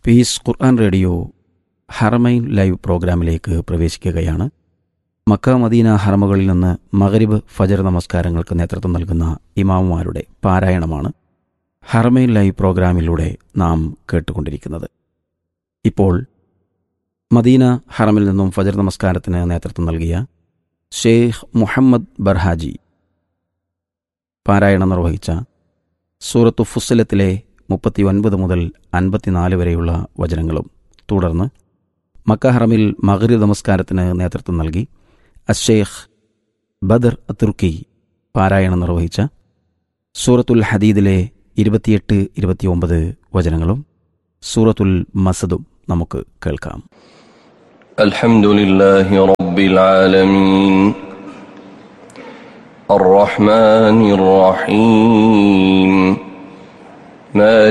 piece Quran radio Haramain live പ്രോഗ്രാമിലേക്ക് പ്രവേശിക്കുകയാണ് Mecca Medina ഹറമകളിൽ നിന്ന് മഗരിബ് ഫജർ നമസ്കാരങ്ങൾക്ക് നേതൃത്വം നൽകുന്ന ഇമാമുമാരുടെ പാരായണമാണ് ഹറമൈൻ ലൈവ് പ്രോഗ്രാമിലൂടെ നാം കേട്ടുകൊണ്ടിരിക്കുന്നത് ഇപ്പോൾ മദീന ഹറമിൽ നിന്നും ഫജർ നമസ്കാരത്തിന് നേതൃത്വം നൽകിയ ഷെയ്ഖ് മുഹമ്മദ് ബർഹാജി പാരായണം നിർവഹിച്ച സൂറത്തു ഫുസ്സലത്തിലെ മുപ്പത്തി ഒൻപത് മുതൽ അൻപത്തിനാല് വരെയുള്ള വചനങ്ങളും തുടർന്ന് മക്ക ഹറമിൽ മകരി നമസ്കാരത്തിന് നേതൃത്വം നൽകി അഷേഖ് ബദർ തുർക്കി പാരായണം നിർവഹിച്ച സൂറത്തുൽ ഹദീദിലെ ഇരുപത്തിയെട്ട് ഇരുപത്തിയൊമ്പത് വചനങ്ങളും സൂറത്തുൽ മസദും നമുക്ക് കേൾക്കാം الحمد لله رب العالمين الرحمن الرحيم مالك